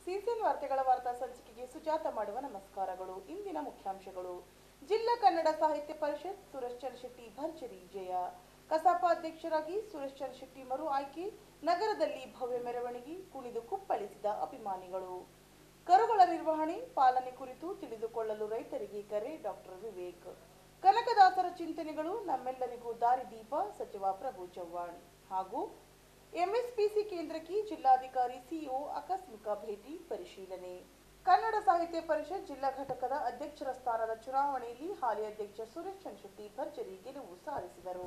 CCN ವಾರ್ತೆಗಳ ವಾರ್ತಾ ಸಂಚಿಕೆಗೆ ಸುಜಾತ ಮಾಡುವ ನಮಸ್ಕಾರಗಳು ಇಂದಿನ ಮುಖ್ಯಾಂಶಗಳು ಜಿಲ್ಲಾ ಕನ್ನಡ ಸಾಹಿತ್ಯ ಪರಿಷತ್ ಸುರೇಶ್ ಚಂದ್ರಶೆಟ್ಟಿ ಭರ್ಜರಿ ಜಯ ಕಸಾಪ ಅಧ್ಯಕ್ಷರಾಗಿ ಸುರೇಶ್ ಚಂದ್ರಶೆಟ್ಟಿ ಮರು ಆಯ್ಕೆ ನಗರದಲ್ಲಿ ಭವ್ಯ ಮೆರವಣಿಗೆ ಕುಣಿದು ಕುಪ್ಪಳಿಸಿದ ಅಭಿಮಾನಿಗಳು ಕರುಗಳ ನಿರ್ವಹಣೆ ಪಾಲನೆ ಕುರಿತು ತಿಳಿದುಕೊಳ್ಳಲು ರೈತರಿಗೆ ಕರೆ ಡಾಕ್ಟರ್ ವಿವೇಕ್ ಕನಕದಾಸರ ಚಿಂತನೆಗಳು ನಮ್ಮೆಲ್ಲರಿಗೂ ದಾರಿದೀಪ ಸಚಿವ ಪ್ರಭು ಚವ್ಹಾಣ್ ಹಾಗೂ ಎಂಎಸ್ಪಿಸಿ ಕೇಂದ್ರಕ್ಕೆ ಜಿಲ್ಲಾಧಿಕಾರಿ ಸಿಒ ಆಕಸ್ಮಿಕ ಭೇಟಿ ಪರಿಶೀಲನೆ ಕನ್ನಡ ಸಾಹಿತ್ಯ ಪರಿಷತ್ ಜಿಲ್ಲಾ ಘಟಕದ ಅಧ್ಯಕ್ಷರ ಸ್ಥಾನದ ಚುನಾವಣೆಯಲ್ಲಿ ಹಾಲಿ ಅಧ್ಯಕ್ಷ ಸುರೇಶ್ ಚಂದ್ರಶೆಟ್ಟಿ ಭರ್ಜರಿ ಗೆಲುವು ಸಾಧಿಸಿದರು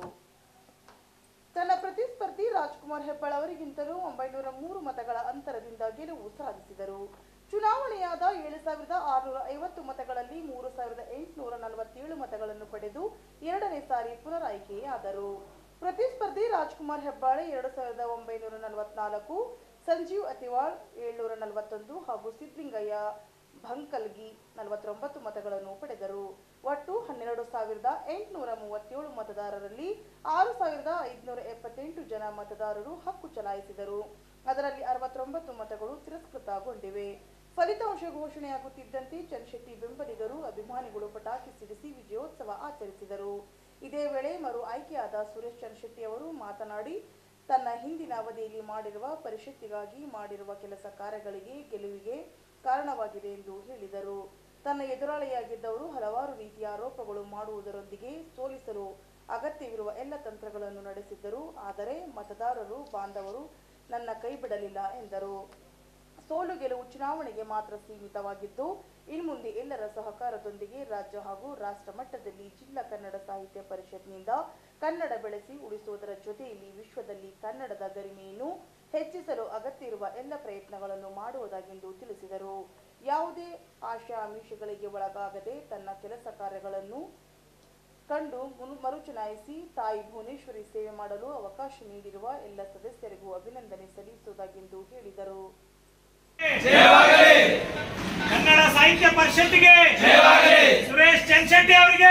ತನ್ನ ಪ್ರತಿಸ್ಪರ್ಧಿ ರಾಜ್ಕುಮಾರ್ ಹೆಬ್ಬಾಳ್ ಅವರಿಗಿಂತಲೂ ಒಂಬೈನೂರ ಮೂರು ಮತಗಳ ಅಂತರದಿಂದ ಗೆಲುವು ಸಾಧಿಸಿದರು ಚುನಾವಣೆಯಾದ ಏಳು ಸಾವಿರದ ಆರುನೂರ ಐವತ್ತು ಮತಗಳಲ್ಲಿ ಮೂರು ಸಾವಿರದ ಎಂಟುನೂರ ನಲವತ್ತೇಳು ಮತಗಳನ್ನು ಪಡೆದು ಎರಡನೇ ಸಾರಿ ಪುನರಾಯ್ಕೆಯಾದರು ಪ್ರತಿಸ್ಪರ್ಧಿ ರಾಜ್ಕುಮಾರ್ ಹೆಬ್ಬಾಳೆ ಎರಡು ಸಾವಿರದ ಒಂಬೈನೂರ ನಲವತ್ನಾಲ್ಕು ಸಂಜೀವ್ ಅತಿವಾಳ್ ಏಳ್ನೂರ ನಲವತ್ತೊಂದು ಹಾಗೂ ಸಿದ್ಲಿಂಗಯ್ಯ ಭಂಕಲ್ಗಿ ನಲವತ್ತೊಂಬತ್ತು ಮತಗಳನ್ನು ಪಡೆದರು ಒಟ್ಟು ಹನ್ನೆರಡು ಸಾವಿರದ ಎಂಟುನೂರ ಮೂವತ್ತೇಳು ಮತದಾರರಲ್ಲಿ ಆರು ಸಾವಿರದ ಐದುನೂರ ಎಪ್ಪತ್ತೆಂಟು ಜನ ಮತದಾರರು ಹಕ್ಕು ಚಲಾಯಿಸಿದರು ಅದರಲ್ಲಿ ಅರವತ್ತೊಂಬತ್ತು ಮತಗಳು ತಿರಸ್ಕೃತಗೊಂಡಿವೆ ಫಲಿತಾಂಶ ಘೋಷಣೆಯಾಗುತ್ತಿದ್ದಂತೆ ಚಂದ್ರಶೆಟ್ಟಿ ಬೆಂಬಲಿಗರು ಅಭಿಮಾನಿಗಳು ಪಟಾಕಿ ಸಿಡಿಸಿ ವಿಜಯೋತ್ಸವ ಆಚರಿಸಿದರು ಇದೇ ವೇಳೆ ಮರು ಆಯ್ಕೆಯಾದ ಸುರೇಶ್ ಚಂದ್ರಶೆಟ್ಟಿ ಅವರು ಮಾತನಾಡಿ ತನ್ನ ಹಿಂದಿನ ಅವಧಿಯಲ್ಲಿ ಮಾಡಿರುವ ಪರಿಷತ್ತಿಗಾಗಿ ಮಾಡಿರುವ ಕೆಲಸ ಕಾರ್ಯಗಳಿಗೆ ಗೆಲುವಿಗೆ ಕಾರಣವಾಗಿದೆ ಎಂದು ಹೇಳಿದರು ತನ್ನ ಎದುರಾಳಿಯಾಗಿದ್ದವರು ಹಲವಾರು ರೀತಿಯ ಆರೋಪಗಳು ಮಾಡುವುದರೊಂದಿಗೆ ಸೋಲಿಸಲು ಅಗತ್ಯವಿರುವ ಎಲ್ಲ ತಂತ್ರಗಳನ್ನು ನಡೆಸಿದ್ದರು ಆದರೆ ಮತದಾರರು ಬಾಂಧವರು ನನ್ನ ಕೈ ಬಿಡಲಿಲ್ಲ ಎಂದರು ಸೋಲು ಗೆಲುವು ಚುನಾವಣೆಗೆ ಮಾತ್ರ ಸೀಮಿತವಾಗಿದ್ದು ಇನ್ಮುಂದೆ ಎಲ್ಲರ ಸಹಕಾರದೊಂದಿಗೆ ರಾಜ್ಯ ಹಾಗೂ ರಾಷ್ಟ್ರ ಮಟ್ಟದಲ್ಲಿ ಜಿಲ್ಲಾ ಕನ್ನಡ ಸಾಹಿತ್ಯ ಪರಿಷತ್ನಿಂದ ಕನ್ನಡ ಬೆಳೆಸಿ ಉಳಿಸುವುದರ ಜೊತೆಯಲ್ಲಿ ವಿಶ್ವದಲ್ಲಿ ಕನ್ನಡದ ಗರಿಮೆಯನ್ನು ಹೆಚ್ಚಿಸಲು ಅಗತ್ಯ ಇರುವ ಎಲ್ಲ ಪ್ರಯತ್ನಗಳನ್ನು ಮಾಡುವುದಾಗೆಂದು ತಿಳಿಸಿದರು ಯಾವುದೇ ಆಶಾ ಆಮಿಷಗಳಿಗೆ ಒಳಗಾಗದೆ ತನ್ನ ಕೆಲಸ ಕಾರ್ಯಗಳನ್ನು ಕಂಡು ಮುನ್- ಮರುಚುನಾಯಿಸಿ ತಾಯಿ ಭುವನೇಶ್ವರಿ ಸೇವೆ ಮಾಡಲು ಅವಕಾಶ ನೀಡಿರುವ ಎಲ್ಲ ಸದಸ್ಯರಿಗೂ ಅಭಿನಂದನೆ ಸಲ್ಲಿಸುವುದಾಗೆಂದು ಹೇಳಿದರು ಕನ್ನಡ ಸಾಹಿತ್ಯ ಪರಿಷತ್ತಿಗೆ ಸುರೇಶ್ ಚಂದ್ರಶೆಟ್ಟಿ ಅವರಿಗೆ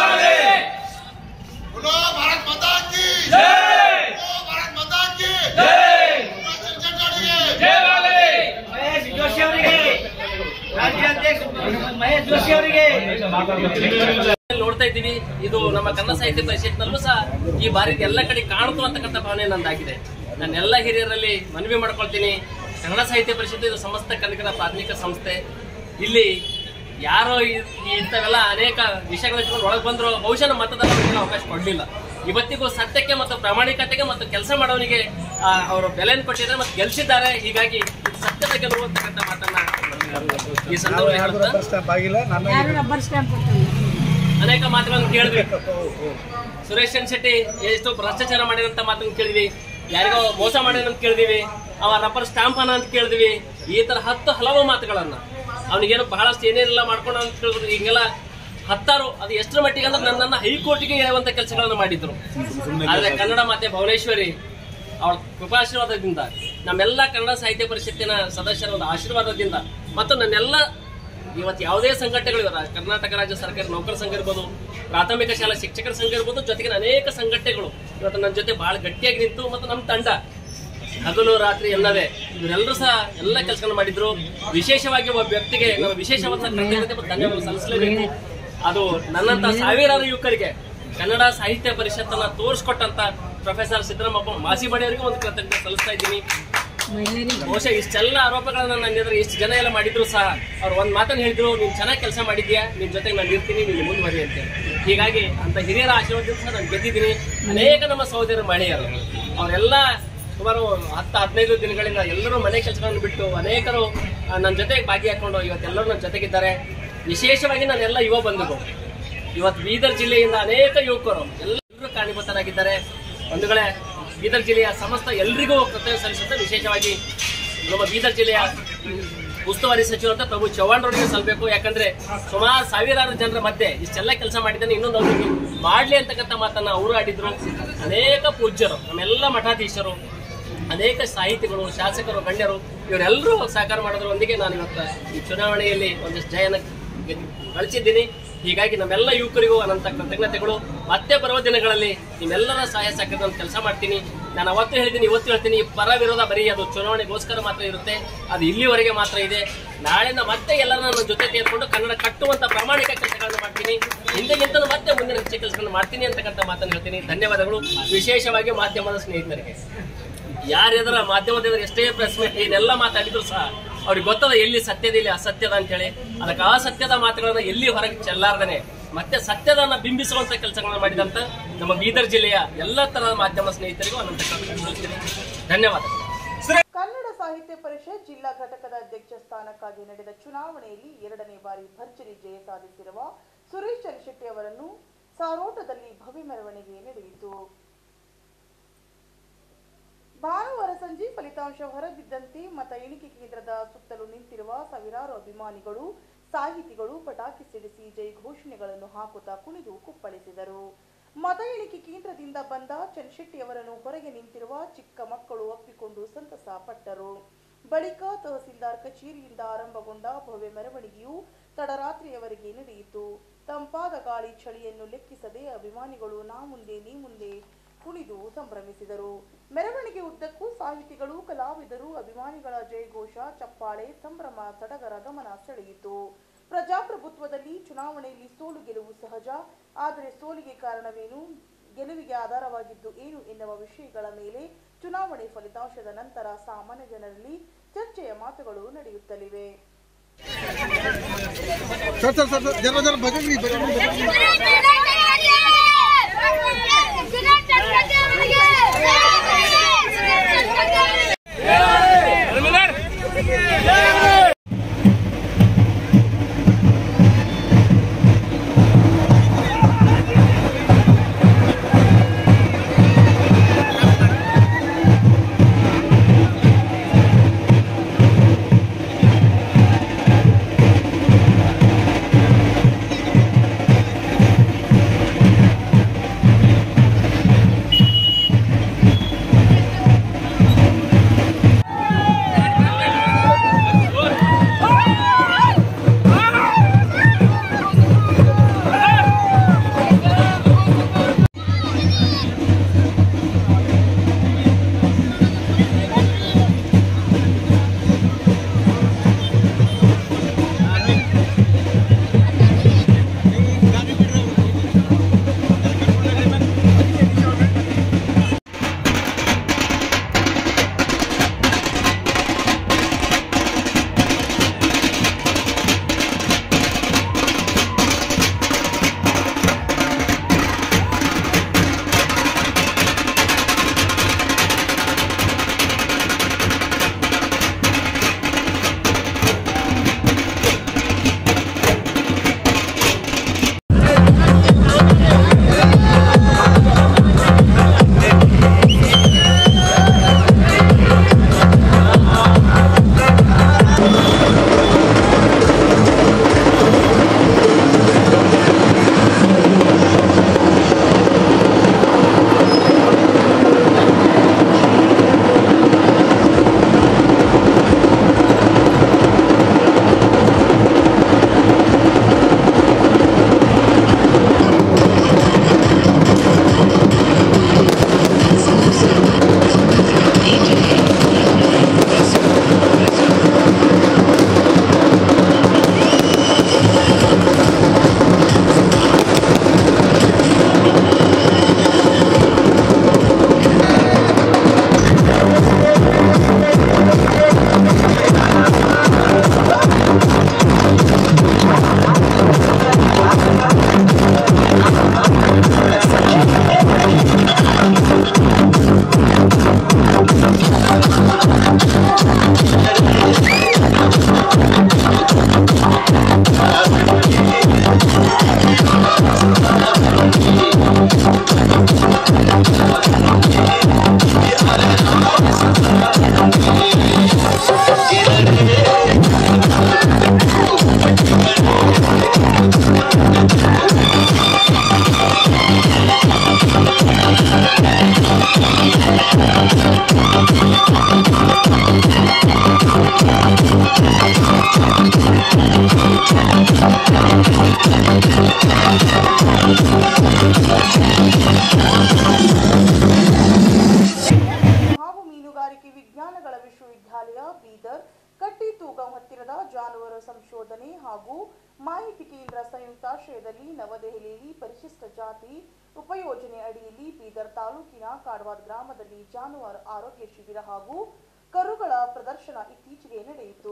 बोलो भारत माता की ಜೈ! बोलो भारत माता की हिमाचल चंडीगढ़ ಮಹೇಶ್ ಜೋಶಿ ಅವರಿಗೆ ರಾಜ್ಯಾಧ್ಯಕ್ಷ ಮಹೇಶ್ ಜೋಶಿ ಅವರಿಗೆ ನೋಡ್ತಾ ಇದ್ದೀವಿ ಇದು ನಮ್ಮ ಕನ್ನಡ ಸಾಹಿತ್ಯ ಪರಿಷತ್ನಲ್ಲೂ ಸಹ ಈ ಬಾರಿ ಎಲ್ಲ ಕಡೆ ಕಾಣುತ್ತು ಅಂತಕ್ಕಂಥ ಭಾವನೆ ನಂದಾಗಿದೆ ನಾನು ಎಲ್ಲ ಹಿರಿಯರಲ್ಲಿ ಮನವಿ ಮಾಡ್ಕೊಳ್ತೀನಿ ಕನ್ನಡ ಸಾಹಿತ್ಯ ಪರಿಷತ್ ಇದು ಸಮಸ್ತ ಕನ್ನಡಿಗರ ಪ್ರಾಥಮಿಕ ಸಂಸ್ಥೆ ಇಲ್ಲಿ ಯಾರೋ ಇ- ಈ ಇಂಥವೆಲ್ಲ ಅನೇಕ ವಿಷಯಗಳ ಇಟ್ಕೊಂಡು ಒಳಗೆ ಬಂದ್ರು ಬಹುಶಃ ನಮ್ಮ ಮತದಾರರಿಗೆ ಅವಕಾಶ ಕೊಡಲಿಲ್ಲ ಇವತ್ತಿಗೂ ಸತ್ಯಕ್ಕೆ ಮತ್ತು ಪ್ರಾಮಾಣಿಕತೆಗೆ ಮತ್ತು ಕೆಲಸ ಮಾಡೋನಿಗೆ ಆ, ಅವರು ಬೆಲೆಯನ್ನು ಕೊಟ್ಟಿದ್ದಾರೆ ಮತ್ತು ಗೆಲ್ಸಿದ್ದಾರೆ ಹೀಗಾಗಿ ಇದು ಸತ್ಯದ ಗೆಲುವು ಅಂತಕ್ಕಂಥ ಮಾತನ್ನ ಈ ಸಂದರ್ಭದಲ್ಲಿ ಹೇಳ್ತಾ ಅನೇಕ ಮಾತುಗಳನ್ನು ಕೇಳಿದ್ವಿ ಸುರೇಶ್ ಚಂದ್ರ ಶೆಟ್ಟಿ ಎಷ್ಟು ಭ್ರಷ್ಟಾಚಾರ ಮಾಡಿದಂತ ಮಾತನ್ನು ಕೇಳಿದ್ವಿ ಯಾರಿಗೋ ಮೋಸ ಮಾಡಿದ ಅಂತ ಕೇಳಿದಿವಿ ಅವ ರಬ್ಬರ್ ಸ್ಟಾಂಪ್ ಅನ್ನ ಅಂತ ಕೇಳಿದ್ವಿ ಈ ತರ ಹತ್ತು ಹಲವು ಮಾತುಗಳನ್ನ ಅವನಿಗೇನು ಬಹಳಷ್ಟು ಏನೇನೆಲ್ಲ ಮಾಡ್ಕೊಂಡು ಅಂತ ಕೇಳಿದ್ರು ಹಿಂಗೆಲ್ಲ ಹತ್ತಾರು ಅದು ಎಷ್ಟರ ಮಟ್ಟಿಗೆ ಅಂದ್ರೆ ನನ್ನನ್ನ ಹೈಕೋರ್ಟ್ಗೆ ಹೇಳುವಂತ ಕೆಲಸಗಳನ್ನು ಮಾಡಿದ್ರು ಆದ್ರೆ ಕನ್ನಡ ಮಾತೆ ಭುವನೇಶ್ವರಿ ಅವಳ ಕೃಪಾಶೀರ್ವಾದದಿಂದ ನಮ್ಮೆಲ್ಲ ಕನ್ನಡ ಸಾಹಿತ್ಯ ಪರಿಷತ್ತಿನ ಸದಸ್ಯರ ಒಂದು ಆಶೀರ್ವಾದದಿಂದ ಮತ್ತು ನನ್ನೆಲ್ಲ ಇವತ್ತು ಯಾವುದೇ ಸಂಘಟನೆಗಳು ಇವೆ. ರಾ- ಕರ್ನಾಟಕ ರಾಜ್ಯ ಸರ್ಕಾರ ನೌಕರ ಸಂಘ ಇರ್ಬೋದು ಪ್ರಾಥಮಿಕ ಶಾಲಾ ಶಿಕ್ಷಕರ ಸಂಘ ಇರ್ಬೋದು ಜೊತೆಗೆ ಅನೇಕ ಸಂಘಟನೆಗಳು ಇವತ್ತು ನನ್ನ ಜೊತೆ ಬಹಳ ಗಟ್ಟಿಯಾಗಿ ನಿಂತು ಮತ್ತು ನಮ್ಮ ತಂಡ ಹಗಲು ರಾತ್ರಿ ಎಲ್ಲವೇ ಇವರೆಲ್ಲರೂ ಸಹ ಎಲ್ಲ ಕೆಲಸಗಳನ್ನು ಮಾಡಿದ್ರು ವಿಶೇಷವಾಗಿ ಒಬ್ಬ ವ್ಯಕ್ತಿಗೆ ನಾವು ವಿಶೇಷವಾದ ಕೃತಜ್ಞತೆ ಮತ್ತು ಧನ್ಯವಾದ ಸಲ್ಲಿಸಲೇಬೇಕು ಅದು ನನ್ನಂತ ಸಾವಿರಾರು ಯುವಕರಿಗೆ ಕನ್ನಡ ಸಾಹಿತ್ಯ ಪರಿಷತ್ತನ್ನ ತೋರಿಸ್ಕೊಟ್ಟಂತ ಪ್ರೊಫೆಸರ್ ಸಿದ್ದರಾಮಪ್ಪ ಮಾಸಿಬಡಿ ಅವರಿಗೆ ಒಂದು ಕೃತಜ್ಞತೆ ಸಲ್ಲಿಸ್ತಾ ಇದ್ದೀನಿ ಬಹುಶಃ ಇಷ್ಟೆಲ್ಲ ಆರೋಪಗಳನ್ನ ನನ್ನ ಎದುರು ಇಷ್ಟು ಜನ ಎಲ್ಲ ಮಾಡಿದ್ರು ಸಹ ಅವ್ರು ಒಂದ್ ಮಾತನ್ನ ಹೇಳಿದ್ರು ನೀನ್ ಚೆನ್ನಾಗಿ ಕೆಲಸ ಮಾಡಿದ್ಯಾ ನಿನ್ ಜೊತೆಗೆ ನಾನು ಇರ್ತೀನಿ ನೀನು ಮುಂದುವರಿ ಅಂತ ಹೀಗಾಗಿ ಅಂತ ಹಿರಿಯರ ಆಶೀರ್ವಾದದಿಂದ ಸಹ ನಾನು ಗೆದ್ದಿದ್ದೀನಿ ಅನೇಕ ನಮ್ಮ ಸಹೋದರ ಮಹಿಳೆಯರು ಅವರೆಲ್ಲ ಸುಮಾರು ಹತ್ತು ಹದಿನೈದು ದಿನಗಳಿಂದ ಎಲ್ಲರೂ ಮನೆ ಕೆಲಸಗಳನ್ನು ಬಿಟ್ಟು ಅನೇಕರು ಆ, ನನ್ನ ಜೊತೆಗೆ ಭಾಗಿಯಾಕೊಂಡು ಇವತ್ತೆಲ್ಲರೂ ನನ್ನ ಜೊತೆಗಿದ್ದಾರೆ ವಿಶೇಷವಾಗಿ ನಾನೆಲ್ಲ ಯುವ ಬಂಧುಗಳು ಇವತ್ತು ಬೀದರ್ ಜಿಲ್ಲೆಯಿಂದ ಅನೇಕ ಯುವಕರು ಎಲ್ಲರೂ ಕಾರಣೀಭೂತರಾಗಿದ್ದಾರೆ ಬಂಧುಗಳೇ ಬೀದರ್ ಜಿಲ್ಲೆಯ ಸಮಸ್ತ ಎಲ್ರಿಗೂ ಕೃತಜ್ಞತೆ ಸಲ್ಲಿಸುತ್ತೆ ವಿಶೇಷವಾಗಿ ನಮ್ಮ ಬೀದರ್ ಜಿಲ್ಲೆಯ ಉಸ್ತುವಾರಿ ಸಚಿವರಂತ ಪ್ರಭು ಚವ್ಹಾಣ್ ಅವರಿಗೆ ಸಲ್ಲಬೇಕು ಯಾಕಂದ್ರೆ ಸುಮಾರು ಸಾವಿರಾರು ಜನರ ಮಧ್ಯೆ ಇಷ್ಟೆಲ್ಲ ಕೆಲಸ ಮಾಡಿದ್ದಾನೆ ಇನ್ನೊಂದು ಅವರಿಗೆ ಮಾಡ್ಲಿ ಅಂತಕ್ಕಂಥ ಮಾತನ್ನ ಅವರು ಆಡಿದ್ರು ಅನೇಕ ಪೂಜ್ಯರು ನಮ್ಮೆಲ್ಲ ಮಠಾಧೀಶರು ಅನೇಕ ಸಾಹಿತಿಗಳು ಶಾಸಕರು ಗಣ್ಯರು ಇವರೆಲ್ಲರೂ ಸಹಕಾರ ಮಾಡೋದ್ರೊಂದಿಗೆ ನಾನು ಇವತ್ತು ಈ ಚುನಾವಣೆಯಲ್ಲಿ ಒಂದಿಷ್ಟು ಜಯನ ಗೆದ್ದು ಗಳಿಸಿದ್ದೀನಿ ಹೀಗಾಗಿ ನಮ್ಮೆಲ್ಲ ಯುವಕರಿಗೂ ಅನಂತ ಕೃತಜ್ಞತೆಗಳು ಮತ್ತೆ ಬರುವ ದಿನಗಳಲ್ಲಿ ನಿಮ್ಮೆಲ್ಲರ ಸಹಾಯ ಸಹಕಾರದಲ್ಲಿ ಕೆಲಸ ಮಾಡ್ತೀನಿ ನಾನು ಅವತ್ತು ಹೇಳಿದ್ದೀನಿ ಇವತ್ತು ಹೇಳ್ತೀನಿ ಪರ ವಿರೋಧ ಬರೀ ಅದು ಚುನಾವಣೆಗೋಸ್ಕರ ಮಾತ್ರ ಇರುತ್ತೆ ಅದು ಇಲ್ಲಿವರೆಗೆ ಮಾತ್ರ ಇದೆ ನಾಳೆಯಿಂದ ಮತ್ತೆ ಎಲ್ಲರ ನನ್ನ ಜೊತೆ ಸೇರ್ಕೊಂಡು ಕನ್ನಡ ಕಟ್ಟುವಂತ ಪ್ರಾಮಾಣಿಕ ಕೆಲಸಗಳನ್ನು ಮಾಡ್ತೀನಿ ಹಿಂದೆಗಿಂತ ಮತ್ತೆ ಮುಂದಿನ ಹೆಚ್ಚು ಕೆಲಸಗಳನ್ನು ಮಾಡ್ತೀನಿ ಅಂತಕ್ಕಂಥ ಮಾತನ್ನು ಹೇಳ್ತೀನಿ ಧನ್ಯವಾದಗಳು ವಿಶೇಷವಾಗಿ ಮಾಧ್ಯಮದ ಸ್ನೇಹಿತರಿಗೆ ಯಾರೆದರ ಮಾಧ್ಯಮದ ಎದುರು ಎಷ್ಟೇ ಪ್ರೆಸ್ ಮೀಟ್ ಏನೆಲ್ಲ ಮಾತಾಡಿದ್ರು ಸಹ ಅವ್ರಿಗೆ ಗೊತ್ತದ ಎಲ್ಲಿ ಸತ್ಯದ ಇಲ್ಲಿ ಅಸತ್ಯದ ಅಂತ ಹೇಳಿ ಅದಕ್ಕೆ ಅಸತ್ಯದ ಮಾತುಗಳನ್ನ ಎಲ್ಲಿ ಹೊರಗೆ ಚೆಲ್ಲಾರ್ದನೆ ಮತ್ತೆ ಸತ್ಯದನ್ನ ಬಿಂಬಿಸುವಂತ ಕೆಲಸಗಳನ್ನ ಮಾಡಿದಂತ ನಮ್ಮ ಬೀದರ್ ಜಿಲ್ಲೆಯ ಎಲ್ಲ ತರಹದ ಮಾಧ್ಯಮ ಸ್ನೇಹಿತರಿಗೂ ಅನಂತ ಕೃತಜ್ಞತೆಗಳು. ಧನ್ಯವಾದಗಳು ಕನ್ನಡ ಸಾಹಿತ್ಯ ಪರಿಷತ್ ಜಿಲ್ಲಾ ಘಟಕದ ಅಧ್ಯಕ್ಷ ಸ್ಥಾನಕ್ಕಾಗಿ ನಡೆದ ಚುನಾವಣೆಯಲ್ಲಿ ಎರಡನೇ ಬಾರಿ ಭರ್ಜರಿ ಜಯ ಸಾಧಿಸಿರುವ ಸುರೇಶ್ ಚಂದ್ರಶೆಟ್ಟಿ ಅವರನ್ನು ಸಾರೋಟದಲ್ಲಿ ಭವ್ಯ ಮೆರವಣಿಗೆ ನಡೆಯಿತು ಭಾನುವಾರ ಸಂಜೆ ಫಲಿತಾಂಶ ಹೊರಬಿದ್ದಂತೆ ಮತ ಎಣಿಕೆ ಕೇಂದ್ರದ ಸುತ್ತಲೂ ನಿಂತಿರುವ ಸಾವಿರಾರು ಅಭಿಮಾನಿಗಳು ಸಾಹಿತಿಗಳು ಪಟಾಕಿ ಸಿಡಿಸಿ ಜೈ ಘೋಷಣೆಗಳನ್ನು ಹಾಕುತ್ತಾ ಕುಣಿದು ಕುಪ್ಪಳಿಸಿದರು ಮತ ಎಣಿಕೆ ಕೇಂದ್ರದಿಂದ ಬಂದ ಚನ್ಶೆಟ್ಟಿ ಅವರನ್ನು ಹೊರಗೆ ನಿಂತಿರುವ ಚಿಕ್ಕ ಮಕ್ಕಳು ಒಪ್ಪಿಕೊಂಡು ಸಂತಸ ಪಟ್ಟರು ಬಳಿಕ ತಹಸೀಲ್ದಾರ್ ಕಚೇರಿಯಿಂದ ಆರಂಭಗೊಂಡ ಭವ್ಯ ಮೆರವಣಿಗೆಯು ತಡರಾತ್ರಿಯವರೆಗೆ ನಡೆಯಿತು ತಂಪಾದ ಗಾಳಿ ಚಳಿಯನ್ನು ಲೆಕ್ಕಿಸದೆ ಅಭಿಮಾನಿಗಳು ನಾ ಮುಂದೆ ನೀ ಮುಂದೆ ಕುಣಿದು ಸಂಭ್ರಮಿಸಿದರು ಮೆರವಣಿಗೆ ಉದ್ದಕ್ಕೂ ಸಾಹಿತಿಗಳು ಕಲಾವಿದರು ಅಭಿಮಾನಿಗಳ ಜಯಘೋಷ ಚಪ್ಪಾಳೆ ಸಂಭ್ರಮ ಸಡಗರ ಗಮನ ಸೆಳೆಯಿತು ಪ್ರಜಾಪ್ರಭುತ್ವದಲ್ಲಿ ಚುನಾವಣೆಯಲ್ಲಿ ಸೋಲು ಗೆಲುವು ಸಹಜ ಆದರೆ ಸೋಲಿಗೆ ಕಾರಣವೇನು ಗೆಲುವಿಗೆ ಆಧಾರವಾಗಿದ್ದು ಏನು ಎನ್ನುವ ವಿಷಯಗಳ ಮೇಲೆ ಚುನಾವಣೆ ಫಲಿತಾಂಶದ ನಂತರ ಸಾಮಾನ್ಯ ಜನರಲ್ಲಿ ಚರ್ಚೆಯ ಮಾತುಗಳು ನಡೆಯುತ್ತಲಿವೆ सर सर सर सर, जरा जरा बदल नहीं बदल नहीं, बदल नहीं। ವಿಶ್ವವಿದ್ಯಾಲಯ ಬೀದರ್ ಕಟ್ಟಿ ತೂಗಾಂವ್ ಹತ್ತಿರದ ಜಾನುವಾರು ಸಂಶೋಧನೆ ಹಾಗೂ ಮಾಹಿತಿ ಕೇಂದ್ರ ಸಂಯುಕ್ತಾಶ್ರಯದಲ್ಲಿ ನವದೆಹಲಿಯಲ್ಲಿ ಪರಿಶಿಷ್ಟ ಜಾತಿ ಉಪಯೋಜನೆ ಅಡಿಯಲ್ಲಿ ಬೀದರ್ ತಾಲೂಕಿನ ಕಾಡ್ವಾದ್ ಗ್ರಾಮದಲ್ಲಿ ಜಾನುವಾರು ಆರೋಗ್ಯ ಶಿಬಿರ ಹಾಗೂ ಕರುಗಳ ಪ್ರದರ್ಶನ ಇತ್ತೀಚೆಗೆ ನಡೆಯಿತು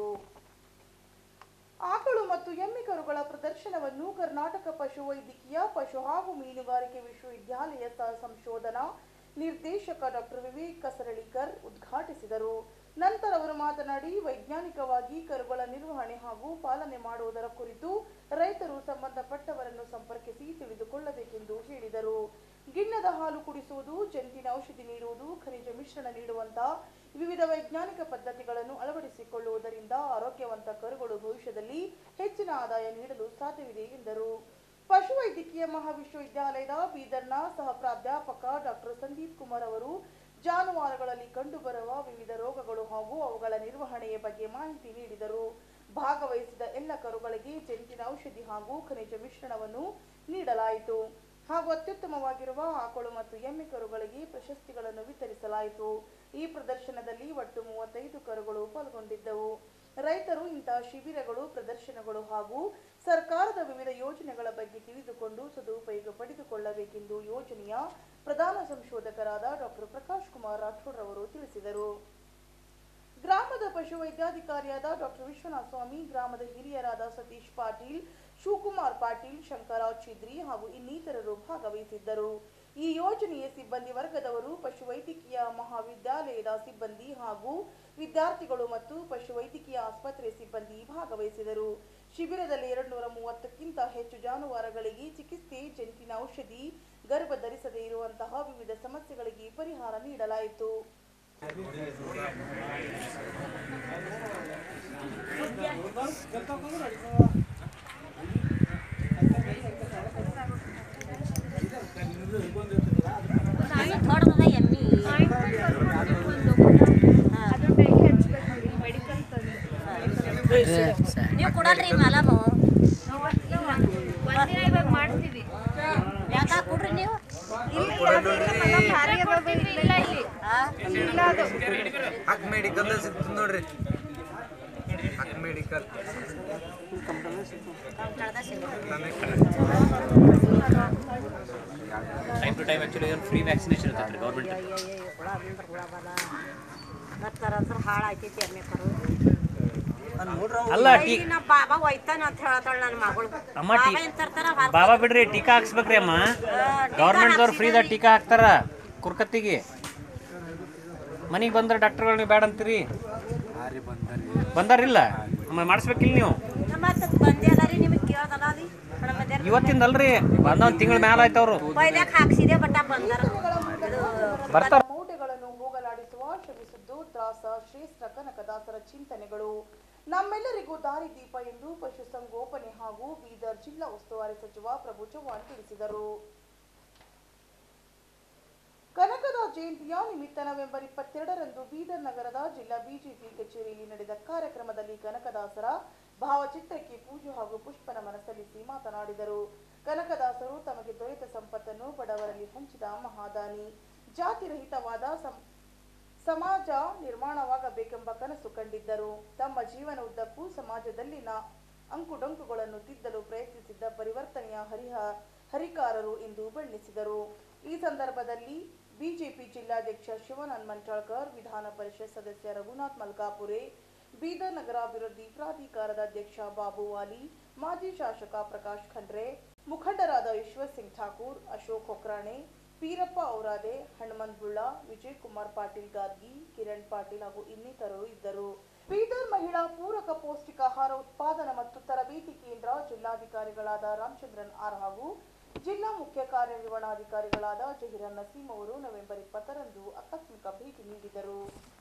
ಆಕಳು ಮತ್ತು ಎಮ್ಮೆ ಕರುಗಳ ಪ್ರದರ್ಶನವನ್ನು ಕರ್ನಾಟಕ ಪಶುವೈದ್ಯಕೀಯ ಪಶು ಹಾಗೂ ಮೀನುಗಾರಿಕೆ ವಿಶ್ವವಿದ್ಯಾಲಯ ಸಹ ಸಂಶೋಧನಾ ನಿರ್ದೇಶಕ ಡಾಕ್ಟರ್ ವಿವೇಕ್ ಕಸರಳಿಕರ್ ಉದ್ಘಾಟಿಸಿದರು ನಂತರ ಅವರು ಮಾತನಾಡಿ ವೈಜ್ಞಾನಿಕವಾಗಿ ಕರುಗಳ ನಿರ್ವಹಣೆ ಹಾಗೂ ಪಾಲನೆ ಮಾಡುವುದರ ಕುರಿತು ರೈತರು ಸಂಬಂಧಪಟ್ಟವರನ್ನು ಸಂಪರ್ಕಿಸಿ ತಿಳಿದುಕೊಳ್ಳಬೇಕೆಂದು ಹೇಳಿದರು ಗಿಣ್ಣದ ಹಾಲು ಕುಡಿಸುವುದು ಜಂತಿನ ಔಷಧಿ ನೀಡುವುದು ಖನಿಜ ಮಿಶ್ರಣ ನೀಡುವಂತಹ ವಿವಿಧ ವೈಜ್ಞಾನಿಕ ಪದ್ಧತಿಗಳನ್ನು ಅಳವಡಿಸಿಕೊಳ್ಳುವುದರಿಂದ ಆರೋಗ್ಯವಂತ ಕರುಗಳು ಭವಿಷ್ಯದಲ್ಲಿ ಹೆಚ್ಚಿನ ಆದಾಯ ನೀಡಲು ಸಾಧ್ಯವಿದೆ ಎಂದರು ಪಶುವೈದ್ಯಕೀಯ ಮಹಾವಿಶ್ವವಿದ್ಯಾಲಯದ ಬೀದರ್ನ ಸಹ ಪ್ರಾಧ್ಯಾಪಕ ಡಾಕ್ಟರ್ ಸಂದೀಪ್ ಕುಮಾರ್ ಅವರು ಜಾನುವಾರುಗಳಲ್ಲಿ ಕಂಡುಬರುವ ವಿವಿಧ ರೋಗಗಳು ಹಾಗೂ ಅವುಗಳ ನಿರ್ವಹಣೆಯ ಬಗ್ಗೆ ಮಾಹಿತಿ ನೀಡಿದರು ಭಾಗವಹಿಸಿದ ಎಲ್ಲ ಕರುಗಳಿಗೆ ಜಂತಿನ ಔಷಧಿ ಹಾಗೂ ಖನಿಜ ಮಿಶ್ರಣವನ್ನು ನೀಡಲಾಯಿತು ಹಾಗೂ ಅತ್ಯುತ್ತಮವಾಗಿರುವ ಆಕಳು ಮತ್ತು ಎಮ್ಮೆ ಕರುಗಳಿಗೆ ಪ್ರಶಸ್ತಿಗಳನ್ನು ವಿತರಿಸಲಾಯಿತು ಈ ಪ್ರದರ್ಶನದಲ್ಲಿ ಒಟ್ಟು ಮೂವತ್ತೈದು ಕರುಗಳು ಪಾಲ್ಗೊಂಡಿದ್ದವು ರೈತರು ಇಂತಹ ಶಿಬಿರಗಳು ಪ್ರದರ್ಶನಗಳು ಹಾಗೂ ಸರ್ಕಾರದ ವಿವಿಧ ಯೋಜನೆಗಳ ಬಗ್ಗೆ ತಿಳಿದುಕೊಂಡು ಸದುಪಯೋಗ ಪಡೆದುಕೊಳ್ಳಬೇಕೆಂದು ಯೋಜನೆಯ ಪ್ರಧಾನ ಸಂಶೋಧಕರಾದ ಡಾಕ್ಟರ್ ಪ್ರಕಾಶ್ ಕುಮಾರ್ ರಾಠೋಡ್ ಅವರು ತಿಳಿಸಿದರು ಗ್ರಾಮದ ಪಶುವೈದ್ಯಾಧಿಕಾರಿಯಾದ ಡಾಕ್ಟರ್ ವಿಶ್ವನಾಥ ಸ್ವಾಮಿ ಗ್ರಾಮದ ಹಿರಿಯರಾದ ಸತೀಶ್ ಪಾಟೀಲ್ ಶಿವಕುಮಾರ್ ಪಾಟೀಲ್ ಶಂಕರರಾವ್ ಚಿದ್ರಿ ಹಾಗೂ ಇನ್ನಿತರರು ಭಾಗವಹಿಸಿದ್ದರು ಈ ಯೋಜನೆಯ ಸಿಬ್ಬಂದಿ ವರ್ಗದವರು ಪಶುವೈದ್ಯಕೀಯ ಮಹಾವಿದ್ಯಾಲಯದ ಸಿಬ್ಬಂದಿ ಹಾಗೂ ವಿದ್ಯಾರ್ಥಿಗಳು ಮತ್ತು ಪಶುವೈದ್ಯಕೀಯ ಆಸ್ಪತ್ರೆ ಸಿಬ್ಬಂದಿ ಭಾಗವಹಿಸಿದರು ಶಿಬಿರದಲ್ಲಿ ಎರಡ್ನೂರ ಮೂವತ್ತಕ್ಕಿಂತ ಹೆಚ್ಚು ಜಾನುವಾರುಗಳಿಗೆ ಚಿಕಿತ್ಸೆ ಜಂತಿನ ಔಷಧಿ ಗರ್ಭ ಧರಿಸದೇ ಇರುವಂತಹ ವಿವಿಧ ಸಮಸ್ಯೆಗಳಿಗೆ ಪರಿಹಾರ ನೀಡಲಾಯಿತು ಹೊಡೆದ ಎಮ್ಮಿ ನೀವು ಕೊಡಲ್ರಿ ಮಲಮು ಯಾಕ ಕೊಡ್ರಿ ನೀವು ಆ? ಹಕ್ ಮೆಡಿಕಲ್ ಸಿಗ್ತದೆ ನೋಡ್ರಿ ಹಕ್ ಮೆಡಿಕಲ್ ಕಳ್ದ ಸಿಗೋದು. Time to time actually free vaccination ಇರ್ತೈತೆ ಗೌರ್ಮೆಂಟ್ ಅಯ್ಯಯ್ಯೋ, ಹುಳ ಬಂದ್ರ ಹುಳ ಬಲ ಮತ್ತರ ಅಂದ್ರ ಹಾಳಾಯ್ತೈತಿ ಎಮ್ಮೆ ಕರು ಅಲ್ಲ ಟೀ ಈಗ ನಮ್ಮ ಬಾಬಾ ಒಯ್ತಾನ ಅಂತ ಹೇಳತ್ತಾಳ ನನ್ನ ಮಗಳು ಅಮ್ಮ ಟೀ- ಬಾಬಾ ಏನ್ ತರ್ತಾರ ಹೊರ್ಗ್ ಬಾಬಾ ಬಿಡ್ರಿ ಟೀಕಾ ಹಾಕ್ಸ್ಬೇಕ್ರಿ ಅಮ್ಮ ಗೌರ್ಮೆಂಟ್ದವ್ರು ಫ್ರೀದಾಗ ಟೀಕಾ ಹಾಕ್ತಾರ ಕುರ್ಕತ್ತಿಗೆ ಮನೆಗೆ ಬಂದ್ರೆ ಡಾಕ್ಟರ್ಗಳು ನೀವು ಬೇಡ ಅಂತೀರಿ ಬಂದಾರಿಲ್ಲ ಮ- ಮಾಡಿಸ್ಬೇಕಿಲ್ಲ ನೀವು ಮತ್ತೆ ಬಂದೇ ಅಲ್ಲ ರೀ ನಿಮಗೆ ಕೇಳ್ದಲ್ಲ ರೀ ಹಣಮದ್ಯಾರ ಇವತ್ತಿಂದ ಅಲ್ರಿ ಬಂದ ಒಂದು ತಿಂಗಳ ಮ್ಯಾಲ ಆಯ್ತು ಅವರು ಬೈದ್ಯಾಕ ಹಾಕ್ಸಿದೆ ಬಟ್ಟ ಬಂದಾರ ಇದು ಬರ್ತಾರ ಮೌಢ್ಯಗಳನ್ನು ಹೋಗಲಾಡಿಸುವ ಶ್ರಮಿಸಿದ್ದು ತ್ರಾಸ ಶ್ರೇಷ್ಠ ಕನಕದಾಸರ ಚಿಂತನೆಗಳು ನಮ್ಮೆಲ್ಲರಿಗೂ ದಾರಿದೀಪ ಎಂದು ಪಶುಸಂಗೋಪನೆ ಹಾಗೂ ಬೀದರ್ ಜಿಲ್ಲಾ ಉಸ್ತುವಾರಿ ಸಚಿವ ಪ್ರಭು ಚವ್ಹಾಣ್ ತಿಳಿಸಿದರು ಕನಕದಾಸ ಜಯಂತಿಯ ನಿಮಿತ್ತ ನವೆಂಬರ್ ಇಪ್ಪತ್ತೆರಡರಂದು ಬೀದರ್ ನಗರದ ಜಿಲ್ಲಾ ಬಿಜೆಪಿ ಕಚೇರಿಯಲ್ಲಿ ನಡೆದ ಕಾರ್ಯಕ್ರಮದಲ್ಲಿ ಕನಕದಾಸರ ಭಾವಚಿತ್ರಕ್ಕೆ ಪೂಜೆ ಹಾಗೂ ಪುಷ್ಪ ನಮನ ಸಲ್ಲಿಸಿ ಮಾತನಾಡಿದರು ಕನಕದಾಸರು ತಮಗೆ ದೊರೆತ ಸಂಪತ್ತನ್ನು ಬಡವರಲ್ಲಿ ಹಂಚಿದ ಮಹಾದಾನಿ ಜಾತಿರಹಿತವಾದ ಸಂ- ಸಮಾಜ ನಿರ್ಮಾಣವಾಗಬೇಕೆಂಬ ಕನಸು ಕಂಡಿದ್ದರು ತಮ್ಮ ಜೀವನ ಉದ್ದಕ್ಕೂ ಸಮಾಜದಲ್ಲಿನ ಅಂಕುಡೊಂಕುಗಳನ್ನು ತಿದ್ದಲು ಪ್ರಯತ್ನಿಸಿದ್ದ ಪರಿವರ್ತನೆಯ ಹರಿಹ ಹರಿಕಾರರು ಎಂದು ಬಣ್ಣಿಸಿದರು ಈ ಸಂದರ್ಭದಲ್ಲಿ ಬಿಜೆಪಿ ಜಿಲ್ಲಾಧ್ಯಕ್ಷ ಶಿವನಂದ್ ಮಂಚಾಳ್ಕರ್ ವಿಧಾನ ಪರಿಷತ್ ಸದಸ್ಯ ರಘುನಾಥ್ ಮಲ್ಕಾಪುರೆ ಬೀದರ್ ನಗರಾಭಿವೃದ್ಧಿ ಪ್ರಾಧಿಕಾರದ ಅಧ್ಯಕ್ಷ ಬಾಬು ವಾಲಿ ಮಾಜಿ ಶಾಸಕ ಪ್ರಕಾಶ್ ಖಂಡ್ರೆ ಮುಖಂಡರಾದ ಈಶ್ವರ್ ಸಿಂಗ್ ಠಾಕೂರ್ ಅಶೋಕ್ ಹೊಕ್ರಾಣೆ ಪೀರಪ್ಪ ಔರಾದೆ ಹನುಮಂತ್ ಬುಳ್ಳ ವಿಜಯ್ ಕುಮಾರ್ ಪಾಟೀಲ್ ಗಾದ್ಗಿ ಕಿರಣ್ ಪಾಟೀಲ್ ಹಾಗೂ ಇನ್ನಿತರರು ಇದ್ದರು ಬೀದರ್ ಮಹಿಳಾ ಪೂರಕ ಪೌಷ್ಟಿಕಾಹಾರ ಉತ್ಪಾದನಾ ಮತ್ತು ತರಬೇತಿ ಕೇಂದ್ರ ಜಿಲ್ಲಾಧಿಕಾರಿಗಳಾದ ರಾಮಚಂದ್ರನ್ ಆರ್ ಹಾಗೂ ಜಿಲ್ಲಾ ಮುಖ್ಯ ಕಾರ್ಯನಿರ್ವಹಣಾಧಿಕಾರಿಗಳಾದ ಜಹೀರನ್ ನಸೀಂ ಅವರು ನವೆಂಬರ್ ಇಪ್ಪತ್ತರಂದು ಆಕಸ್ಮಿಕ ಭೇಟಿ ನೀಡಿದರು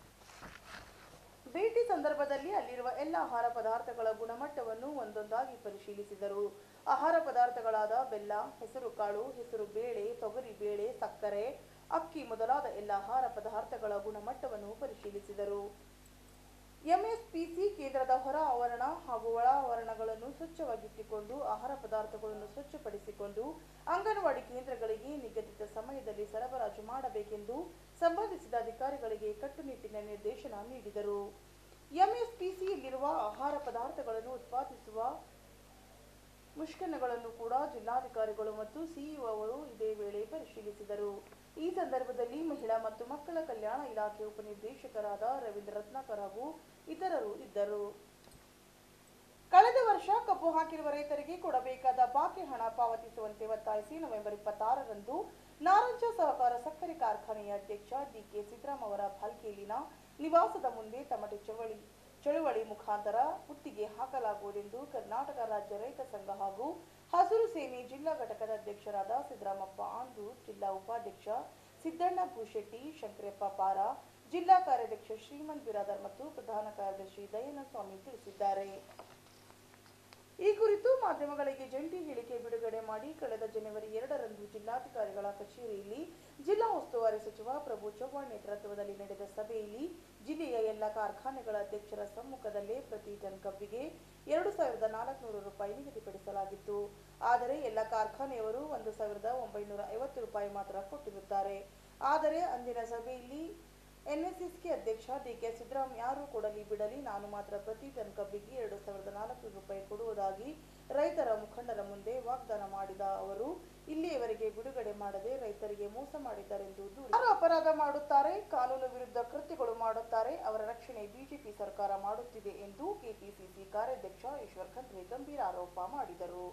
ಭೇಟಿ ಸಂದರ್ಭದಲ್ಲಿ ಅಲ್ಲಿರುವ ಎಲ್ಲ ಆಹಾರ ಪದಾರ್ಥಗಳ ಗುಣಮಟ್ಟವನ್ನು ಒಂದೊಂದಾಗಿ ಪರಿಶೀಲಿಸಿದರು ಆಹಾರ ಪದಾರ್ಥಗಳಾದ ಬೆಲ್ಲ ಹೆಸರುಕಾಳು ಹೆಸರು ಬೇಳೆ ತೊಗರಿ ಬೇಳೆ ಸಕ್ಕರೆ ಅಕ್ಕಿ ಮೊದಲಾದ ಎಲ್ಲ ಆಹಾರ ಪದಾರ್ಥಗಳ ಗುಣಮಟ್ಟವನ್ನು ಪರಿಶೀಲಿಸಿದರು ಎಂಎಸ್ಪಿಸಿ ಕೇಂದ್ರದ ಹೊರ ಆವರಣ ಹಾಗೂ ಒಳ ಆವರಣಗಳನ್ನು ಸ್ವಚ್ಛವಾಗಿಟ್ಟುಕೊಂಡು ಆಹಾರ ಪದಾರ್ಥಗಳನ್ನು ಸ್ವಚ್ಛಪಡಿಸಿಕೊಂಡು ಅಂಗನವಾಡಿ ಕೇಂದ್ರಗಳಿಗೆ ನಿಗದಿತ ಸಮಯದಲ್ಲಿ ಸರಬರಾಜು ಮಾಡಬೇಕೆಂದು ಸಂಬಂಧಿಸಿದ ಅಧಿಕಾರಿಗಳಿಗೆ ಕಟ್ಟುನಿಟ್ಟಿನ ನಿರ್ದೇಶನ ನೀಡಿದರು ಎಂಎಸ್ಪಿಸಿಯಲ್ಲಿರುವ ಆಹಾರ ಪದಾರ್ಥಗಳನ್ನು ಉತ್ಪಾದಿಸುವ ಮುಷ್ಕರಗಳನ್ನು ಕೂಡ ಜಿಲ್ಲಾಧಿಕಾರಿಗಳು ಮತ್ತು ಸಿಇಒ ಅವರು ಇದೇ ವೇಳೆ ಪರಿಶೀಲಿಸಿದರು ಈ ಸಂದರ್ಭದಲ್ಲಿ ಮಹಿಳಾ ಮತ್ತು ಮಕ್ಕಳ ಕಲ್ಯಾಣ ಇಲಾಖೆ ಉಪನಿರ್ದೇಶಕರಾದ ರವೀಂದ್ರ ರತ್ನಾಕರ್ ಹಾಗೂ ಇತರರು ಇದ್ದರು ಕಳೆದ ವರ್ಷ ಕಬ್ಬು ಹಾಕಿರುವ ರೈತರಿಗೆ ಕೊಡಬೇಕಾದ ಬಾಕಿ ಹಣ ಪಾವತಿಸುವಂತೆ ಒತ್ತಾಯಿಸಿ ನವೆಂಬರ್ ಇಪ್ಪತ್ತಾರರಂದು ನಾರಂಜ ಸಹಕಾರ ಸಕ್ಕರೆ ಕಾರ್ಖಾನೆಯ ಅಧ್ಯಕ್ಷ ಡಿಕೆ ಸಿದ್ದರಾಮ್ ಅವರ ಭಾಲ್ಕಿಯಲ್ಲಿನ ನಿವಾಸದ ಮುಂದೆ ತಮಟೆ ಚವಳಿ ಚಳುವಳಿ ಮುಖಾಂತರ ಮುತ್ತಿಗೆ ಹಾಕಲಾಗುವುದೆಂದು ಕರ್ನಾಟಕ ರಾಜ್ಯ ರೈತ ಸಂಘ ಹಾಗೂ ಹಸಿರು ಸೇನೆ ಜಿಲ್ಲಾ ಘಟಕದ ಅಧ್ಯಕ್ಷರಾದ ಸಿದ್ದರಾಮಪ್ಪ ಆಂದೂರ್ ಜಿಲ್ಲಾ ಉಪಾಧ್ಯಕ್ಷ ಸಿದ್ದಣ್ಣ ಭೂಶೆಟ್ಟಿ ಶಂಕರಪ್ಪ ಪಾರ ಜಿಲ್ಲಾ ಕಾರ್ಯಾಧ್ಯಕ್ಷ ಶ್ರೀಮಂತ್ ಬಿರಾದರ್ ಮತ್ತು ಪ್ರಧಾನ ಕಾರ್ಯದರ್ಶಿ ದಯಾನಂದ ಸ್ವಾಮಿ ತಿಳಿಸಿದ್ದಾರೆ ಈ ಕುರಿತು ಮಾಧ್ಯಮಗಳಿಗೆ ಜಂಟಿ ಹೇಳಿಕೆ ಬಿಡುಗಡೆ ಮಾಡಿ ಕಳೆದ ಜನವರಿ ಎರಡರಂದು ಜಿಲ್ಲಾಧಿಕಾರಿಗಳ ಕಚೇರಿಯಲ್ಲಿ ಜಿಲ್ಲಾ ಉಸ್ತುವಾರಿ ಸಚಿವ ಪ್ರಭು ಚವ್ಹಾಣ್ ನೇತೃತ್ವದಲ್ಲಿ ನಡೆದ ಸಭೆಯಲ್ಲಿ ಜಿಲ್ಲೆಯ ಎಲ್ಲ ಕಾರ್ಖಾನೆಗಳ ಅಧ್ಯಕ್ಷರ ಸಮ್ಮುಖದಲ್ಲೇ ಪ್ರತಿ ಟನ್ ಕಬ್ಬಿಗೆ ಎರಡು ಸಾವಿರದ ನಾಲ್ಕುನೂರು ರೂಪಾಯಿ ನಿಗದಿಪಡಿಸಲಾಗಿತ್ತು ಆದರೆ ಎಲ್ಲ ಕಾರ್ಖಾನೆಯವರು ಒಂದು ಸಾವಿರದ ಒಂಬೈನೂರ ಐವತ್ತು ರೂಪಾಯಿ ಮಾತ್ರ ಕೊಟ್ಟಿರುತ್ತಾರೆ ಆದರೆ ಅಂದಿನ ಸಭೆಯಲ್ಲಿ ಎನ್ಎಸ್ಎಸ್ಕೆ ಅಧ್ಯಕ್ಷ ಡಿಕೆ ಸಿದ್ದರಾಮ್ ಯಾರು ಕೊಡಲಿ ಬಿಡಲಿ ನಾನು ಮಾತ್ರ ಪ್ರತಿ ಟನ್ ಕಬ್ಬಿಗೆ ಎರಡು ಸಾವಿರದ ನಾಲ್ಕು ರೂಪಾಯಿ ಕೊಡುವುದಾಗಿ ರೈತರ ಮುಖಂಡರ ಮುಂದೆ ವಾಗ್ದಾನ ಮಾಡಿದ ಅವರು ಇಲ್ಲಿಯವರೆಗೆ ಬಿಡುಗಡೆ ಮಾಡದೆ ರೈತರಿಗೆ ಮೋಸ ಮಾಡಿದ್ದಾರೆಂದು ದೂರಿ ಯಾರು ಅಪರಾಧ ಮಾಡುತ್ತಾರೆ ಕಾನೂನು ವಿರುದ್ಧ ಕೃತ್ಯಗಳು ಮಾಡುತ್ತಾರೆ ಅವರ ರಕ್ಷಣೆ ಬಿಜೆಪಿ ಸರ್ಕಾರ ಮಾಡುತ್ತಿದೆ ಎಂದು ಕೆಪಿಸಿಸಿ ಕಾರ್ಯಾಧ್ಯಕ್ಷ ಈಶ್ವರ್ ಖಂಡ್ರೆ ಗಂಭೀರ ಆರೋಪ ಮಾಡಿದರು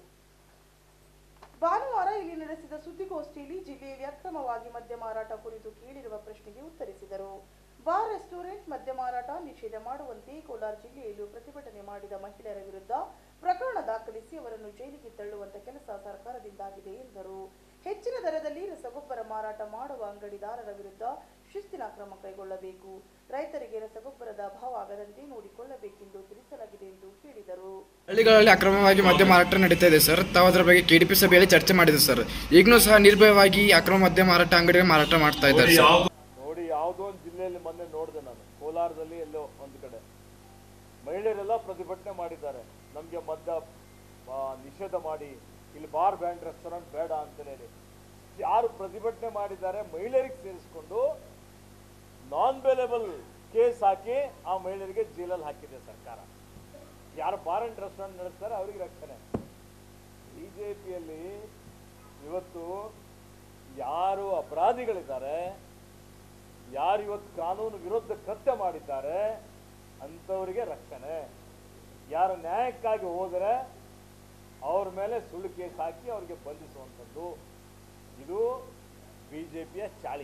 ಭಾನುವಾರ ಇಲ್ಲಿ ನಡೆಸಿದ ಸುದ್ದಿಗೋಷ್ಠಿಯಲ್ಲಿ ಜಿಲ್ಲೆಯಲ್ಲಿ ಅಕ್ರಮವಾಗಿ ಮದ್ಯ ಮಾರಾಟ ಕುರಿತು ಕೇಳಿರುವ ಪ್ರಶ್ನೆಗೆ ಉತ್ತರಿಸಿದರು ಬಾರ್ ರೆಸ್ಟೋರೆಂಟ್ ಮದ್ಯ ಮಾರಾಟ ನಿಷೇಧ ಮಾಡುವಂತೆ ಕೋಲಾರ ಜಿಲ್ಲೆಯಲ್ಲೂ ಪ್ರತಿಭಟನೆ ಮಾಡಿದ ಮಹಿಳೆಯರ ವಿರುದ್ಧ ಪ್ರಕರಣ ದಾಖಲಿಸಿ ಅವರನ್ನು ಜೈಲಿಗೆ ತಳ್ಳುವಂತ ಕೆಲಸ ಸರ್ಕಾರದಿಂದಾಗಿದೆ ಎಂದರು ಹೆಚ್ಚಿನ ದರದಲ್ಲಿ ರಸಗೊಬ್ಬರ ಮಾರಾಟ ಮಾಡುವ ಅಂಗಡಿದಾರರ ವಿರುದ್ಧ ಶಿಸ್ತಿನ ಕ್ರಮ ಕೈಗೊಳ್ಳಬೇಕು ರೈತರಿಗೆ ರಸಗೊಬ್ಬರದ ಅಭಾವ ಆಗದಂತೆ ನೋಡಿಕೊಳ್ಳಬೇಕೆಂದು ತಿಳಿಸಲಾಗಿದೆ ಎಂದು ಹೇಳಿದರು ಹಳ್ಳಿಗಳಲ್ಲಿ ಅಕ್ರಮವಾಗಿ ಮದ್ಯ ಮಾರಾಟ ನಡೀತಾ ಇದೆ ಸರ್ ತಾವು ಅದರ ಬಗ್ಗೆ ಕೆಡಿಪಿ ಸಭೆಯಲ್ಲಿ ಚರ್ಚೆ ಮಾಡಿದೆ ಸರ್ ಈಗಲೂ ಸಹ ನಿರ್ಭಯವಾಗಿ ಅಕ್ರಮ ಮದ್ಯ ಮಾರಾಟ ಅಂಗಡಿಗೆ ಮಾರಾಟ ಮಾಡ್ತಾ ಇದ್ದಾರೆ ಸರ್ ನೋಡಿ ಯಾವುದೋ ಒಂದು ಜಿಲ್ಲೆಯಲ್ಲಿ ಮೊನ್ನೆ ನೋಡಿದೆ ನಾನು ಕೋಲಾರದಲ್ಲಿ ಎಲ್ಲೋ ಒಂದು ಕಡೆ ಮಹಿಳೆಯರೆಲ್ಲ ಪ್ರತಿಭಟನೆ ಮಾಡಿದ್ದಾರೆ ನಮಗೆ ಮದ್ಯ ಆ, ನಿಷೇಧ ಮಾಡಿ ಇಲ್ಲಿ ಬಾರ್ ಬ್ಯಾಂಡ್ ರೆಸ್ಟೋರೆಂಟ್ ಬೇಡ ಅಂತ ಹೇಳಿ ಯಾರು ಪ್ರತಿಭಟನೆ ಮಾಡಿದ್ದಾರೆ ಮಹಿಳೆಯರಿಗೆ ಸೇರಿಸ್ಕೊಂಡು ನಾನ್ ಬೇಲೆಬಲ್ ಕೇಸ್ ಹಾಕಿ ಆ ಮಹಿಳೆಯರಿಗೆ ಜೈಲಲ್ಲಿ ಹಾಕಿದೆ ಸರ್ಕಾರ ಯಾರು ಬಾರ್ ಅಂಡ್ ರೆಸ್ಟೋರೆಂಟ್ ನಡೆಸ್ತಾರೆ ಅವ್ರಿಗೆ ರಕ್ಷಣೆ ಬಿಜೆಪಿಯಲ್ಲಿ ಇವತ್ತು ಯಾರು ಅಪರಾಧಿಗಳಿದ್ದಾರೆ ಯಾರು ಇವತ್ತು ಕಾನೂನು ವಿರುದ್ಧ ಕೃತ್ಯ ಮಾಡಿದ್ದಾರೆ ಅಂಥವರಿಗೆ ರಕ್ಷಣೆ ಯಾರು ನ್ಯಾಯಕ್ಕಾಗಿ ಹೋದರೆ ಅವ್ರ ಮೇಲೆ ಸುಳ್ಳು ಕೇಸ್ ಹಾಕಿ ಅವ್ರಿಗೆ ಬಂಧಿಸುವಂಥದ್ದು ಇದು ಬಿಜೆಪಿಯ ಚಾಳಿ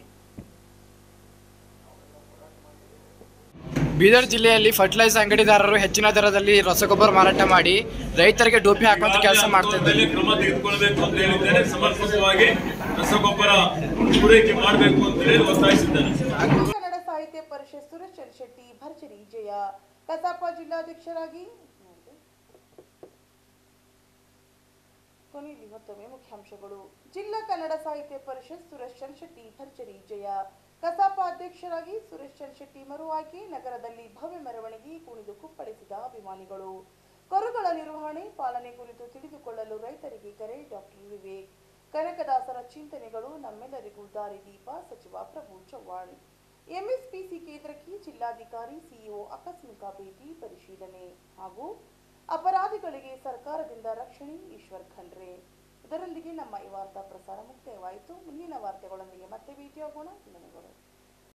ಬೀದರ್ ಜಿಲ್ಲೆಯಲ್ಲಿ ಫರ್ಟಿಲೈಸರ್ ಅಂಗಡಿದಾರರು ಹೆಚ್ಚಿನ ದರದಲ್ಲಿ ರಸಗೊಬ್ಬರ ಮಾರಾಟ ಮಾಡಿ ರೈತರಿಗೆ ಡೋಪಿ ಹಾಕುವಂತ ಕೆಲಸ ಮಾಡ್ತಾ ಇದ್ದಾರೆ ಮೇಲೆ ಕ್ರಮ ತೆಗೆದುಕೊಳ್ಬೇಕು ಅಂತ ಹೇಳಿದ್ದೇನೆ ಸಮರ್ಪಕವಾಗಿ ರಸಗೊಬ್ಬರ ಪೂರೈಕೆ ಮಾಡಬೇಕು ಅಂತ ಹೇಳಿ ಒತ್ತಾಯಿಸಿದ್ದೇನೆ ಕನ್ನಡ ಸಾಹಿತ್ಯ ಪರಿಷತ್ ಸುರೇಶ್ ಚಂದ್ರ ಶೆಟ್ಟಿ ಭರ್ಜರಿ ಜಯ ಕಸಾಪ ಜಿಲ್ಲಾಧ್ಯಕ್ಷರಾಗಿ ಕೊನೆಯಲ್ಲಿ ಮತ್ತೊಮ್ಮೆ ಮುಖ್ಯಾಂಶಗಳು ಜಿಲ್ಲಾ ಕನ್ನಡ ಸಾಹಿತ್ಯ ಪರಿಷತ್ ಸುರೇಶ್ ಚಂದ್ರ ಶೆಟ್ಟಿ ಭರ್ಜರಿ ಜಯ ಕಸಾಪ ಅಧ್ಯಕ್ಷರಾಗಿ ಸುರೇಶ್ ಚಂದ್ರ ಶೆಟ್ಟಿ ಮರು ಆಯ್ಕೆ ನಗರದಲ್ಲಿ ಭವ್ಯ ಮೆರವಣಿಗೆ ಕುಣಿದು ಕುಪ್ಪಳಿಸಿದ ಅಭಿಮಾನಿಗಳು ಕರುಗಳ ನಿರ್ವಹಣೆ ಪಾಲನೆ ಕುರಿತು ತಿಳಿದುಕೊಳ್ಳಲು ರೈತರಿಗೆ ಕರೆ ಡಾಕ್ಟರ್ ವಿವೇಕ್ ಕನಕದಾಸರ ಚಿಂತನೆಗಳು ನಮ್ಮೆಲ್ಲರಿಗೂ ದಾರಿದೀಪ ಸಚಿವ ಪ್ರಭು ಚವ್ಹಾಣ್ ಎಂಎಸ್ಪಿಸಿ ಕೇಂದ್ರಕ್ಕೆ ಜಿಲ್ಲಾಧಿಕಾರಿ ಸಿಇಒ ಆಕಸ್ಮಿಕ ಭೇಟಿ ಪರಿಶೀಲನೆ ಹಾಗೂ ಅಪರಾಧಿಗಳಿಗೆ ಸರ್ಕಾರದಿಂದ ರಕ್ಷಣೆ ಈಶ್ವರ್ ಖಂಡ್ರೆ ಇದರೊಂದಿಗೆ ನಮ್ಮ ಈ ವಾರ್ತಾ ಪ್ರಸಾರ ಮುಕ್ತಾಯವಾಯಿತು ಮುಂದಿನ ವಾರ್ತೆಗಳೊಂದಿಗೆ ಮತ್ತೆ ಭೇಟಿಯಾಗೋಣ ಧನ್ಯವಾದಗಳು